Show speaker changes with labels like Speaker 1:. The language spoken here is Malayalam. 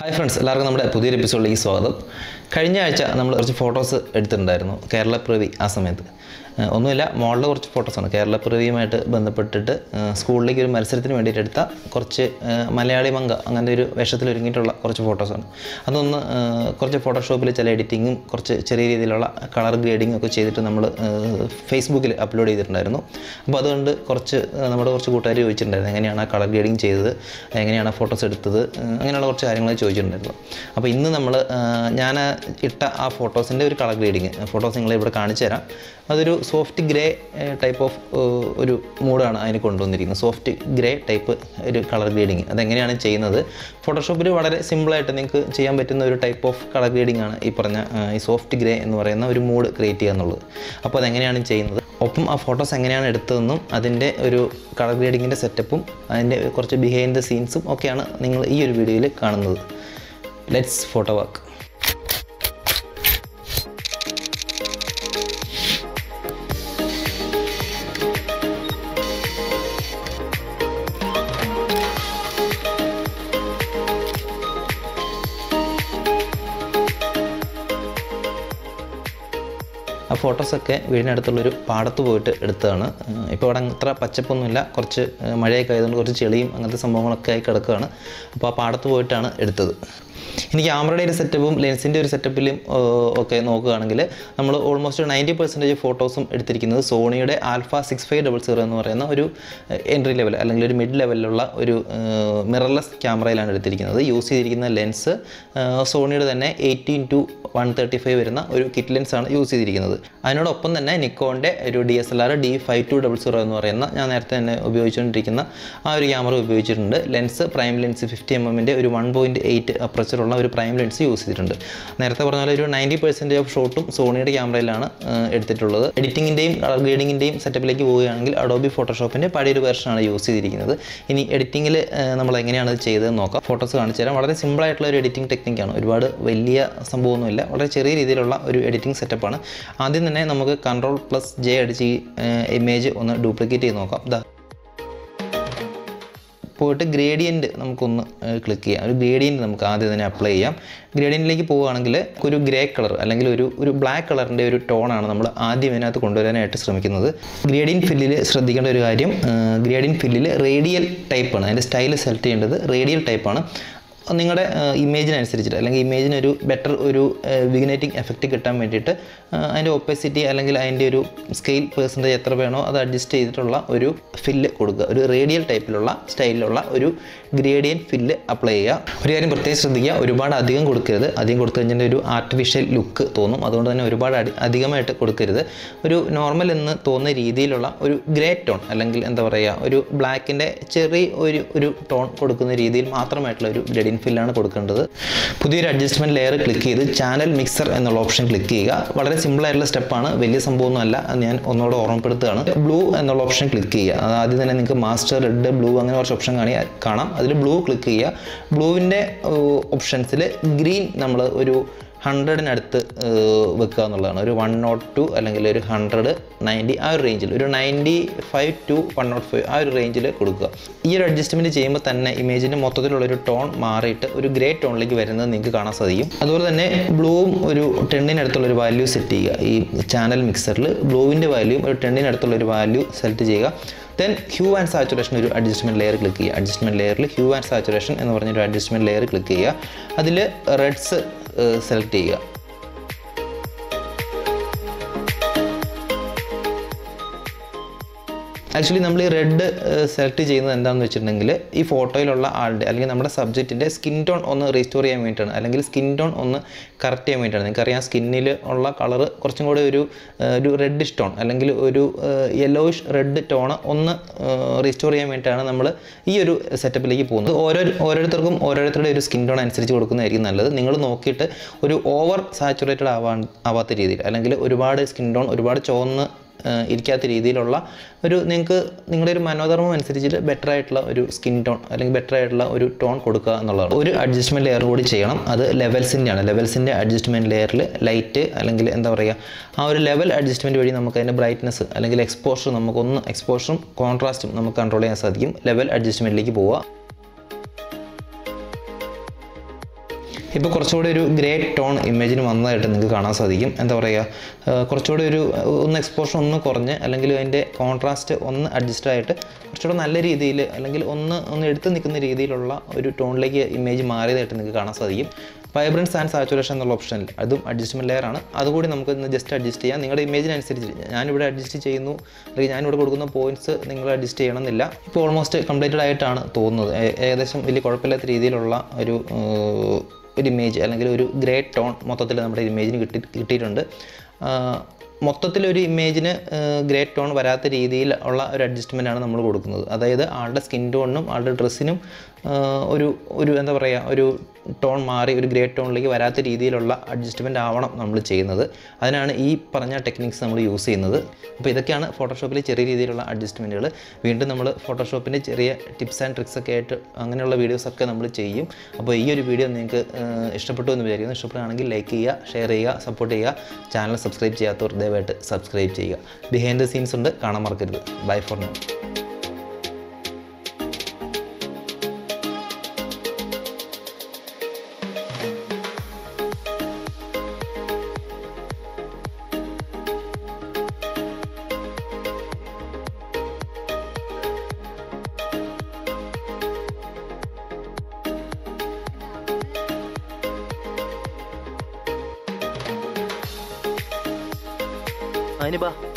Speaker 1: ഹായ് ഫ്രണ്ട്സ് എല്ലാവർക്കും നമ്മുടെ പുതിയൊരു എപ്പിസോഡിലേക്ക് സ്വാഗതം കഴിഞ്ഞ ആഴ്ച നമ്മൾ കുറച്ച് ഫോട്ടോസ് എടുത്തിട്ടുണ്ടായിരുന്നു കേരള പ്രവി ആ സമയത്ത് ഏഹ് ഒന്നുമില്ല മോളുടെ കുറച്ച് ഫോട്ടോസാണ് കേരള പ്രവിയുമായിട്ട് ബന്ധപ്പെട്ടിട്ട് ഏഹ് സ്കൂളിലേക്ക് ഒരു മത്സരത്തിന് വേണ്ടിയിട്ട് എടുത്ത കുറച്ച് ഏഹ് മലയാളി മങ്ക അങ്ങനത്തെ ഒരു വേഷത്തിൽ ഒരുങ്ങിയിട്ടുള്ള കുറച്ച് ഫോട്ടോസാണ് അതൊന്ന് ഏഹ് കുറച്ച് ഫോട്ടോഷോപ്പിൽ ചില എഡിറ്റിങ്ങും കുറച്ച് ചെറിയ രീതിയിലുള്ള കളർ ഗ്രേഡിങ്ങും ഒക്കെ ചെയ്തിട്ട് നമ്മൾ ഫേസ്ബുക്കിൽ അപ്ലോഡ് ചെയ്തിട്ടുണ്ടായിരുന്നു അപ്പോൾ അതുകൊണ്ട് കുറച്ച് ഏഹ് നമ്മുടെ കുറച്ച് കൂട്ടുകാർ ചോദിച്ചിട്ടുണ്ടായിരുന്നു എങ്ങനെയാണ് ആ കളർ ഗ്രേഡിങ് ചെയ്തത് എങ്ങനെയാണ് ആ ഫോട്ടോസ് എടുത്തത് ഏഹ് അങ്ങനെയുള്ള കുറച്ച് കാര്യങ്ങൾ ചോദിച്ചിട്ടുണ്ടായിരുന്നു അപ്പോൾ ഇന്ന് നമ്മൾ ഞാൻ ഇട്ട ആ ഫോട്ടോസിൻ്റെ ഒരു കളർ ഗ്രേഡിങ് ഫോട്ടോസ് നിങ്ങളെ ഇവിടെ കാണിച്ചു തരാം അതൊരു സോഫ്റ്റ് ഗ്രേ ടൈപ്പ് ഓഫ് ഒരു മൂഡാണ് അതിന് കൊണ്ടുവന്നിരിക്കുന്നത് സോഫ്റ്റ് ഗ്രേ ടൈപ്പ് ഒരു കളർ ഗ്രേഡിങ് അതെങ്ങനെയാണ് ചെയ്യുന്നത് ഫോട്ടോഷോപ്പിൽ വളരെ സിമ്പിളായിട്ട് നിങ്ങൾക്ക് ചെയ്യാൻ പറ്റുന്ന ഒരു ടൈപ്പ് ഓഫ് കളർ ഗ്രേഡിംഗ് ആണ് ഈ പറഞ്ഞ ആ, ഈ സോഫ്റ്റ് ഗ്രേ എന്ന് പറയുന്ന ഒരു മൂഡ് ക്രിയേറ്റ് ചെയ്യുക എന്നുള്ളത് അപ്പോൾ അതെങ്ങനെയാണ് ചെയ്യുന്നത് ഒപ്പം ആ ഫോട്ടോസ് എങ്ങനെയാണ് എടുത്തതെന്നും അതിൻ്റെ ഒരു കളർ ഗ്രേഡിങ്ങിൻ്റെ സെറ്റപ്പും അതിൻ്റെ കുറച്ച് ബിഹൈൻഡ് ദ സീൻസും ഒക്കെയാണ് നിങ്ങൾ ഈ ഒരു വീഡിയോയിൽ കാണുന്നത് ലെറ്റ്സ് ഫോട്ടോ വർക്ക് ആ ഫോട്ടോസൊക്കെ വീടിനടുത്തുള്ളൊരു പാടത്ത് പോയിട്ട് എടുത്തതാണ് ഇപ്പോൾ അവിടെ അത്ര പച്ചപ്പൊന്നുമില്ല കുറച്ച് ഏഹ് മഴയൊക്കെ ആയതുകൊണ്ട് കുറച്ച് ചെളിയും അങ്ങനത്തെ സംഭവങ്ങളൊക്കെ ആയി കിടക്കുകയാണ് അപ്പോൾ ആ പാടത്ത് പോയിട്ടാണ് എടുത്തത് ഇനി ക്യാമറയുടെ ഒരു സെറ്റപ്പും ലെൻസിൻ്റെ ഒരു സെറ്റപ്പിലും ഒക്കെ നോക്കുകയാണെങ്കിൽ നമ്മൾ ഓൾമോസ്റ്റ് നയൻറ്റി പെർസെൻറ്റേജ് ഫോട്ടോസും എടുത്തിരിക്കുന്നത് സോണിയുടെ alpha six five double zero എന്ന് പറയുന്ന ഒരു എൻട്രി ലെവൽ അല്ലെങ്കിൽ ഒരു മിഡ് ലെവലിലുള്ള ഒരു മിറർലെസ് ക്യാമറയിലാണ് എടുത്തിരിക്കുന്നത് യൂസ് ചെയ്തിരിക്കുന്ന ലെൻസ് സോണിയുടെ തന്നെ eighteen to one thirty five വരുന്ന ഒരു കിറ്റ് ലെൻസാണ് യൂസ് ചെയ്തിരിക്കുന്നത് അതിനോടൊപ്പം തന്നെ നിക്കോണിൻ്റെ ഒരു D S L R D five two double zero എന്ന് പറയുന്ന ഞാൻ നേരത്തെ തന്നെ ഉപയോഗിച്ചുകൊണ്ടിരിക്കുന്ന ആ ഒരു ക്യാമറ ഉപയോഗിച്ചിട്ടുണ്ട് lens prime lens fifty M എമ്മിൻ്റെ ഒരു വൺ പോയിൻറ്റ് എയ്റ്റ് അപ്രച്ചറുള്ള ഒരു പ്രൈം ലെൻസ് യൂസ് ചെയ്തിട്ടുണ്ട് നേരത്തെ പറഞ്ഞ പോലെ ഒരു നയൻറ്റി പെർസെൻറ്റേജ് ഓഫ് ഷോട്ടും സോണിയുടെ ക്യാമറയിലാണ് ഏഹ്, എടുത്തിട്ടുള്ളത് എഡിറ്റിങ്ങിൻ്റെയും കളർ ഗ്രേഡിങ്ങിൻ്റെയും സെറ്റപ്പിലേക്ക് പോവുകയാണെങ്കിൽ അഡോബി ഫോട്ടോഷോപ്പിൻ്റെ പഴയൊരു വെർഷനാണ് യൂസ് ചെയ്തിരിക്കുന്നത് ഇനി എഡിറ്റിങ്ങിൽ നമ്മൾ എങ്ങനെയാണ് അത് ചെയ്തതെന്ന് നോക്കാം ഫോട്ടോസ് കാണിച്ചു തരാം വളരെ സിമ്പിൾ ആയിട്ടുള്ള ഒരു എഡിറ്റിംഗ് ടെക്നിക്കാണ് ഒരുപാട് വലിയ സംഭവമൊന്നുമില്ല വളരെ ചെറിയ രീതിയിലുള്ള ഒരു എഡിറ്റിംഗ് സെറ്റപ്പാണ് ആദ്യം തന്നെ നമുക്ക് കൺട്രോൾ പ്ലസ് ജെ അടിച്ച് ഈ ഇമേജ് ഒന്ന് ഡ്യൂപ്ലിക്കേറ്റ് ചെയ്ത് നോക്കാം ഇതാ പോയിട്ട് ഗ്രേഡിയൻറ്റ് നമുക്കൊന്ന് ക്ലിക്ക് ചെയ്യാം ഒരു ഗ്രേഡിയൻറ്റ് നമുക്ക് ആദ്യം തന്നെ അപ്ലൈ ചെയ്യാം ഗ്രേഡിയൻറ്റിലേക്ക് പോവുകയാണെങ്കിൽ ഒരു ഗ്രേ കളർ അല്ലെങ്കിൽ ഒരു ഒരു ബ്ലാക്ക് കളറിൻ്റെ ഒരു ടോണാണ് നമ്മൾ ആദ്യം ഇതിനകത്ത് കൊണ്ടുവരാനായിട്ട് ശ്രമിക്കുന്നത് ഗ്രേഡിയൻ ഫില്ലിൽ ശ്രദ്ധിക്കേണ്ട ഒരു കാര്യം ഗ്രേഡിയൻ ഫില്ലിൽ റേഡിയൽ ടൈപ്പാണ് അതിൻ്റെ സ്റ്റൈൽ സെലക്ട് ചെയ്യേണ്ടത് റേഡിയൽ ടൈപ്പാണ് നിങ്ങളുടെ ഇമേജിനനുസരിച്ചിട്ട് അല്ലെങ്കിൽ ഇമേജിന് ഒരു ബെറ്റർ ഒരു വിഗ്നേറ്റിംഗ് എഫക്റ്റ് കിട്ടാൻ വേണ്ടിയിട്ട് ആ, അതിൻ്റെ ഒപ്പസിറ്റി അല്ലെങ്കിൽ അതിൻ്റെ ഒരു സ്കെയിൽ പേഴ്സൻറ്റേജ് എത്ര വേണോ അത് അഡ്ജസ്റ്റ് ചെയ്തിട്ടുള്ള ഒരു ഫില്ല് കൊടുക്കുക ഒരു റേഡിയൽ ടൈപ്പിലുള്ള സ്റ്റൈലിലുള്ള ഒരു ഗ്രേഡിയൻ ഫില്ല് അപ്ലൈ ചെയ്യുക ഒരു കാര്യം പ്രത്യേകം ശ്രദ്ധിക്കുക ഒരുപാട് അധികം കൊടുക്കരുത് അധികം കൊടുത്തു കഴിഞ്ഞാൽ ഒരു ആർട്ടിഫിഷ്യൽ ലുക്ക് തോന്നും അതുകൊണ്ട് തന്നെ ഒരുപാട് അടി അധികമായിട്ട് കൊടുക്കരുത് ഒരു നോർമൽ എന്ന് തോന്നുന്ന രീതിയിലുള്ള ഒരു ഗ്രേ ടോൺ അല്ലെങ്കിൽ എന്താ പറയുക ഒരു ബ്ലാക്കിൻ്റെ ചെറിയ ഒരു ഒരു ടോൺ കൊടുക്കുന്ന രീതിയിൽ മാത്രമായിട്ടുള്ള ഒരു ഗ്രേഡിയൻ ഫില്ലാണ് കൊടുക്കേണ്ടത് പുതിയൊരു അഡ്ജസ്റ്റ്മെൻറ്റ് ലെയർ ക്ലിക്ക് ചെയ്ത് ചാനൽ മിക്സർ എന്നുള്ള ഓപ്ഷൻ ക്ലിക്ക് ചെയ്യുക വളരെ സിമ്പിൾ ആയിട്ടുള്ള സ്റ്റെപ്പാണ് വലിയ സംഭവമൊന്നുമല്ല അത് ഞാൻ ഒന്നുകൂടെ ഓർമ്മപ്പെടുത്തുകയാണ് ബ്ലൂ എന്നുള്ള ഓപ്ഷൻ ക്ലിക്ക് ചെയ്യുക അത് ആദ്യം തന്നെ നിങ്ങൾക്ക് മാസ്റ്റർ റെഡ് ബ്ലൂ അങ്ങനെ കുറച്ച് ഓപ്ഷൻ കാണി കാണാം അതിൽ ബ്ലൂ ക്ലിക്ക് ചെയ്യുക ബ്ലൂവിൻ്റെ ഓപ്ഷൻസിൽ ഗ്രീൻ നമ്മൾ ഒരു ഹൺഡ്രഡിനടുത്ത് വെക്കുക എന്നുള്ളതാണ് ഒരു വൺ നോട്ട് ടു അല്ലെങ്കിൽ ഒരു ഹൺഡ്രഡ് നയൻറ്റി ആ ഒരു റേഞ്ചിൽ ഒരു ninety five to one nought five ആ ഒരു റേഞ്ചിൽ കൊടുക്കുക ഈ ഒരു അഡ്ജസ്റ്റ്മെൻറ്റ് ചെയ്യുമ്പോൾ തന്നെ ഇമേജിൻ്റെ മൊത്തത്തിലുള്ള ഒരു ടോൺ മാറിയിട്ട് ഒരു ഗ്രേ ടോണിലേക്ക് വരുന്നത് നിങ്ങൾക്ക് കാണാൻ സാധിക്കും അതുപോലെ തന്നെ ബ്ലൂവും ഒരു ടെണ്ണിനടുത്തുള്ള ഒരു വാല്യൂ സെറ്റ് ചെയ്യുക ഈ ചാനൽ മിക്സറിൽ ബ്ലൂവിൻ്റെ വാല്യൂ ഒരു ടെണ്ണിനടുത്തുള്ള ഒരു വാല്യൂ സെലക്ട് ചെയ്യുക ദെൻ ഹ്യൂ ആൻഡ് സാച്ചുറേഷൻ ഒരു അഡ്ജസ്റ്റ്മെൻറ്റ് ലെയർ ക്ലിക്ക് ചെയ്യുക അഡ്ജസ്റ്റ്മെൻറ്റ് ലെയറിൽ ഹ്യൂ ആൻഡ് സാച്ചുറേഷൻ എന്ന് പറഞ്ഞൊരു അഡ്ജസ്റ്റ്മെൻറ്റ് ലെയർ ക്ലിക്ക് ചെയ്യുക അതിൽ റെഡ്സ് സെലക്ട് ചെയ്യുക ആക്ച്വലി നമ്മൾ ഈ റെഡ് സെലക്ട് ചെയ്യുന്നത് എന്താണെന്ന് വെച്ചിട്ടുണ്ടെങ്കിൽ ഈ ഫോട്ടോയിലുള്ള ആളുടെ അല്ലെങ്കിൽ നമ്മുടെ സബ്ജക്റ്റിൻ്റെ സ്കിൻ ടോൺ ഒന്ന് റീസ്റ്റോർ ചെയ്യാൻ വേണ്ടിയിട്ടാണ് അല്ലെങ്കിൽ സ്കിൻ ടോൺ ഒന്ന് കറക്റ്റ് ചെയ്യാൻ വേണ്ടിയിട്ടാണ് നിങ്ങൾക്കറിയാം സ്കിന്നിൽ ഉള്ള കളർ കുറച്ചും കൂടി ഒരു ഏഹ്, ഒരു റെഡിഷ് ടോൺ അല്ലെങ്കിൽ ഒരു യെല്ലോയിഷ് റെഡ് ടോൺ ഒന്ന് റീസ്റ്റോർ ചെയ്യാൻ വേണ്ടിയിട്ടാണ് നമ്മൾ ഈ ഒരു സെറ്റപ്പിലേക്ക് പോകുന്നത് ഓരോ ഓരോരുത്തർക്കും ഓരോരുത്തരുടെ ഒരു സ്കിൻ ടോൺ അനുസരിച്ച് കൊടുക്കുന്നതായിരിക്കും നല്ലത് നിങ്ങൾ നോക്കിയിട്ട് ഒരു ഓവർ സാച്ചുറേറ്റഡ് ആവാൻ ആവാത്ത രീതിയിൽ അല്ലെങ്കിൽ ഒരുപാട് സ്കിൻ ടോൺ ഒരുപാട് ചുവന്ന് ഏഹ് ഇരിക്കാത്ത രീതിയിലുള്ള ഒരു നിങ്ങൾക്ക് നിങ്ങളുടെ ഒരു മനോധർമ്മം അനുസരിച്ചിട്ട് ബെറ്റർ ആയിട്ടുള്ള ഒരു സ്കിൻ ടോൺ അല്ലെങ്കിൽ ബെറ്റർ ആയിട്ടുള്ള ഒരു ടോൺ കൊടുക്കുക എന്നുള്ളതാണ് ഒരു അഡ്ജസ്റ്റ്മെൻറ്റ് ലെയർ കൂടി ചെയ്യണം അത് ലെവൽസിൻ്റെ ആണ് ലെവൽസിൻ്റെ അഡ്ജസ്റ്റ്മെൻറ്റ് ലെയറിൽ ലൈറ്റ് അല്ലെങ്കിൽ എന്താ പറയുക ആ ഒരു ലെവൽ അഡ്ജസ്റ്റ്മെൻറ്റ് വഴി നമുക്ക് അതിൻ്റെ ബ്രൈറ്റ്നസ് അല്ലെങ്കിൽ എക്സ്പോഷർ നമുക്കൊന്ന് എക്സ്പോഷറും കോൺട്രാസ്റ്റും നമുക്ക് കൺട്രോൾ ചെയ്യാൻ സാധിക്കും ലെവൽ അഡ്ജസ്റ്റ്മെൻറ്റിലേക്ക് പോവുക ഇപ്പോൾ കുറച്ചുകൂടി ഒരു ഗ്രേ ടോൺ ഇമേജിന് വന്നതായിട്ട് നിങ്ങൾക്ക് കാണാൻ സാധിക്കും എന്താ പറയുക ആ, കുറച്ചുകൂടി ഒരു ഒന്ന് എക്സ്പോഷർ ഒന്ന് കുറഞ്ഞ് അല്ലെങ്കിൽ അതിൻ്റെ കോൺട്രാസ്റ്റ് ഒന്ന് അഡ്ജസ്റ്റ് ആയിട്ട് കുറച്ചുകൂടെ നല്ല രീതിയിൽ അല്ലെങ്കിൽ ഒന്ന് ഒന്ന് എടുത്ത് നിൽക്കുന്ന രീതിയിലുള്ള ഒരു ടോണിലേക്ക് ഇമേജ് മാറിയതായിട്ട് നിങ്ങൾക്ക് കാണാൻ സാധിക്കും വൈബ്രൻസ് ആൻഡ് സാച്ചുറേഷൻ എന്നുള്ള ഓപ്ഷനിൽ അതും അഡ്ജസ്റ്റ്മെൻറ്റ് ലെയർ ആണ് അതുകൂടി നമുക്ക് ഇന്ന് ജസ്റ്റ് അഡ്ജസ്റ്റ് ചെയ്യാം നിങ്ങളുടെ ഇമേജിനനുസരിച്ച് ഞാനിവിടെ അഡ്ജസ്റ്റ് ചെയ്യുന്നു അല്ലെങ്കിൽ ഞാനിവിടെ കൊടുക്കുന്ന പോയിന്റ്സ് നിങ്ങൾ അഡ്ജസ്റ്റ് ചെയ്യണമെന്നില്ല ഇപ്പോൾ ഓൾമോസ്റ്റ് കംപ്ലീറ്റഡ് ആയിട്ടാണ് തോന്നുന്നത് ഏ- ഏകദേശം വലിയ കുഴപ്പമില്ലാത്ത രീതിയിലുള്ള ഒരു ഏർ, ഒരു ഇമേജ് അല്ലെങ്കിൽ ഒരു ഗ്രേ ടോൺ മൊത്തത്തിൽ നമ്മുടെ ഇമേജിന് കിട്ടി കിട്ടിയിട്ടുണ്ട് ആ, മൊത്തത്തിലൊരു ഇമേജിന് ഗ്രേ ടോൺ വരാത്ത രീതിയിൽ ഉള്ള ഒരു അഡ്ജസ്റ്റ്മെൻ്റ് ആണ് നമ്മൾ കൊടുക്കുന്നത് അതായത് ആളുടെ സ്കിൻ ടോണിനും ആളുടെ ഡ്രസ്സിനും ഒരു ഒരു എന്താ പറയുക ഒരു ടോൺ മാറി ഒരു ഗ്രേ ടോണിലേക്ക് വരാത്ത രീതിയിലുള്ള അഡ്ജസ്റ്റ്മെൻ്റ് ആവണം നമ്മൾ ചെയ്യുന്നത് അതിനാണ് ഈ പറഞ്ഞ ടെക്നിക്സ് നമ്മൾ യൂസ് ചെയ്യുന്നത് അപ്പോൾ ഇതൊക്കെയാണ് ഫോട്ടോഷോപ്പിൽ ചെറിയ രീതിയിലുള്ള അഡ്ജസ്റ്റ്മെൻറ്റുകൾ വീണ്ടും നമ്മൾ ഫോട്ടോഷോപ്പിൻ്റെ ചെറിയ ടിപ്സ് ആൻഡ് ട്രിക്സ് ഒക്കെ ആയിട്ട് അങ്ങനെയുള്ള വീഡിയോസൊക്കെ നമ്മൾ ചെയ്യും അപ്പോൾ ഈ ഒരു വീഡിയോ നിങ്ങൾക്ക് ഏഹ്, ഇഷ്ടപ്പെട്ടു എന്ന് വിചാരിക്കുന്നു ഇഷ്ടപ്പെടുകയാണെങ്കിൽ ലൈക്ക് ചെയ്യുക ഷെയർ ചെയ്യുക സപ്പോർട്ട് ചെയ്യുക ചാനൽ സബ്സ്ക്രൈബ് ചെയ്യാത്തവർ ദയവായിട്ട് സബ്സ്ക്രൈബ് ചെയ്യുക ബിഹൈൻഡ് ദ സീൻസ് ഉണ്ട് കാണാൻ മറക്കരുത് ബൈ ഫോർ നൗ
Speaker 2: അതിന് ബാ